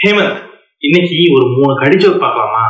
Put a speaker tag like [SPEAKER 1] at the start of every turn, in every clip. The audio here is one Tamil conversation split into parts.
[SPEAKER 1] ஹேமந்த் இன்னைக்கு ஒரு மூணு கடி ஜோக் பார்க்கலாமா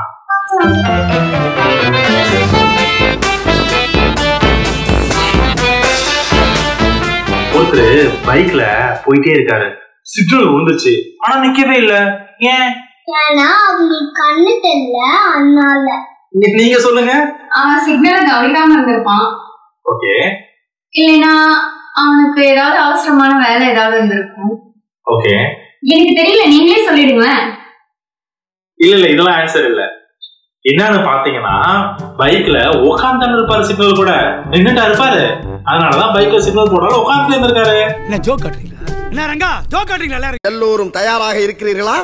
[SPEAKER 1] ஒருத்தர் பைக்ல போயிட்டே இருக்காரு சிக்னல் விழுந்துச்சு ஆனா நிக்கவே இல்ல ஏன்
[SPEAKER 2] ஏன்னா அவங்களுக்கு கண்ணு தெரியல அதனால
[SPEAKER 1] நீ- நீங்க சொல்லுங்க
[SPEAKER 3] அவன் சிக்னலை கவனிக்காம இருந்திருப்பான்
[SPEAKER 1] ஓகே
[SPEAKER 3] இல்லைன்னா அவனுக்கு ஏதாவது அவசரமான வேலை ஏதாவது இருந்திருக்கும்
[SPEAKER 1] ஓகே
[SPEAKER 3] எனக்கு தெரியல நீங்களே சொல்லிடுங்களேன்
[SPEAKER 1] இல்ல இல்ல இதெல்லாம் ஆன்சர் இல்ல என்னன்னு பாத்தீங்கன்னா பைக்ல உட்காந்து இருப்பாரு சிக்னல் கூட நின்னுட்டா இருப்பாரு அதனாலதான் பைக்ல சிக்னல் போடாலும் உட்காந்து இருந்திருக்காரு
[SPEAKER 4] என்ன ஜோக் காட்டுறீங்களா என்ன ரங்கா ஜோக் காட்டுறீங்களா எல்லாரும்
[SPEAKER 5] எல்லோரும் தயாராக இருக்கிறீர்களா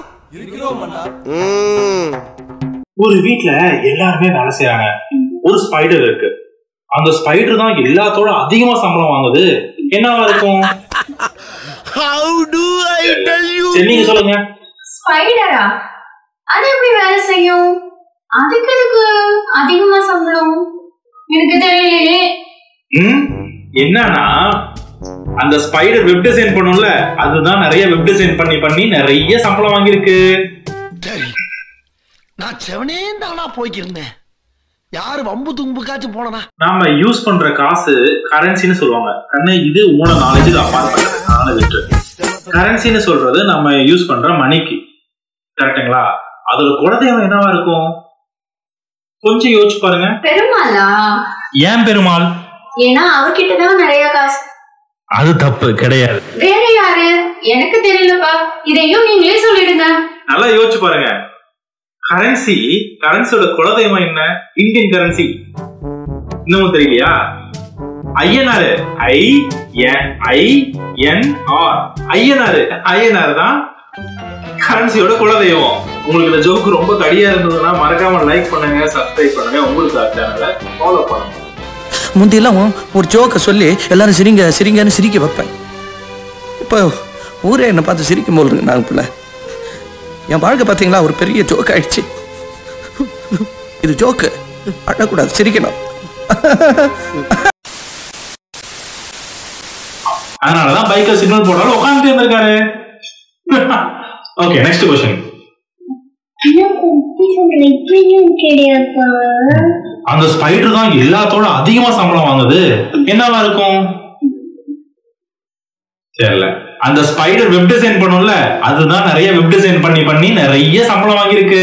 [SPEAKER 5] ம்.
[SPEAKER 1] ஒரு வீட்ல எல்லாருமே வேலை செய்யறாங்க ஒரு ஸ்பைடர் இருக்கு அந்த ஸ்பைடர் தான் எல்லாத்தோட அதிகமா சம்பளம் வாங்குது என்னவா இருக்கும்
[SPEAKER 5] How do I tell you?
[SPEAKER 1] சரி நீங்க சொல்லுங்க
[SPEAKER 3] ஸ்பைடரா அது எப்படி வேலை செய்யும் அதுக்கு எதுக்கு அதிகமா சம்பளம் எனக்கு தெரியலையே
[SPEAKER 1] ம் என்னன்னா அந்த ஸ்பைடர் வெப் டிசைன் பண்ணும்ல அதுதான் நிறைய வெப் டிசைன் பண்ணி பண்ணி நிறைய சம்பளம் வாங்கியிருக்கு
[SPEAKER 5] சரி நான் செவனே தானா போய்க்கிருந்தேன் யாரு வம்பு தும்புக்காச்சும் போனனா
[SPEAKER 1] நாம யூஸ் பண்ற காசு கரன்சின்னு சொல்லுவாங்க கண்ணு இது உங்களோட நாலேஜுக்கு அப்பாற்பட்டது அதனால விட்டு கரன்சின்னு சொல்றது நம்ம யூஸ் பண்ற மணிக்கு கரெக்ட்டுங்களா அதோட குலதெய்வம் என்னவா இருக்கும் கொஞ்சம் யோசிச்சு பாருங்க
[SPEAKER 3] பெருமாளா
[SPEAKER 1] ஏன் பெருமாள்
[SPEAKER 3] ஏன்னா அவர்கிட்ட தான் நிறைய காசு
[SPEAKER 1] அது தப்பு கிடையாது
[SPEAKER 3] வேற யாரு எனக்கு தெரியலப்பா இதையும் நீங்களே சொல்லிடுங்க
[SPEAKER 1] நல்லா யோசிச்சு பாருங்க கரன்சி கரன்சியோட குலதெய்வம் என்ன இந்தியன் கரன்சி இன்னமும் தெரியலையா Ayyanar I I N R Ayyanar Ayyanar தான் கரன்சியோட குலதெய்வம் உங்களுக்கு இந்த ஜோக்கு ரொம்ப கடியா இருந்ததுன்னா மறக்காம லைக் பண்ணுங்க சப்ஸ்கிரைப் பண்ணுங்க உங்களுக்கு சேனலை ஃபாலோ பண்ணுங்க
[SPEAKER 6] முந்தியெல்லாம் ஒரு ஜோக்கை சொல்லி எல்லாரும் சிரிங்க சிரிங்கன்னு சிரிக்க வைப்பேன் இப்போ ஊரே என்னை பார்த்து சிரிக்கும் போல் இருக்கு நான் பிள்ளை என் வாழ்க்கை பார்த்தீங்களா ஒரு பெரிய ஜோக் ஆயிடுச்சு இது ஜோக்கு அழக்கூடாது சிரிக்கணும்
[SPEAKER 1] அதனாலதான் பைக்ல சிக்னல் போட்டாலும் உட்காந்துட்டு இருந்திருக்காரு ஓகே நெக்ஸ்ட் கொஸ்டின்
[SPEAKER 2] ஆனா குட்டி சொல்ற இப்படியும் கிடையாது
[SPEAKER 1] அந்த ஸ்பைடர் தான் எல்லாத்தோட அதிகமா சம்பளம் வாங்குது என்னவா இருக்கும் தெரியல அந்த ஸ்பைடர் வெப் டிசைன் பண்ணும்ல அதுதான் நிறைய வெப் டிசைன் பண்ணி பண்ணி நிறைய சம்பளம் வாங்கியிருக்கு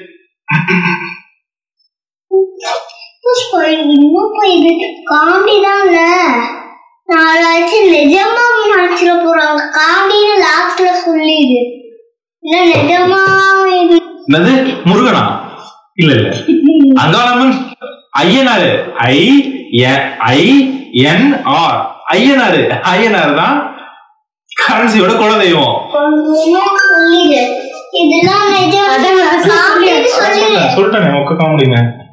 [SPEAKER 2] இன்னும் போய் இது காமெடி தான்ல நாளாச்சும் நிஜமா நினைச்சிட போறாங்க காமெடின்னு லாஸ்ட்ல சொல்லிடு இல்ல நிஜமா இது
[SPEAKER 1] என்னது முருகனா இல்ல இல்ல Angalamman Ayyanar I I N R Ayyanar Ayyanar தான் கரன்சியோட குலதெய்வம்
[SPEAKER 2] கொஞ்சமா சொல்லிடு இதெல்லாம் நிஜம்
[SPEAKER 3] அதான் last ல
[SPEAKER 2] காமெடின்னு
[SPEAKER 3] சொல்லிடு.
[SPEAKER 2] சொல்லிடு
[SPEAKER 1] சொல்லிட்டேன் உங்க காமெடிங்க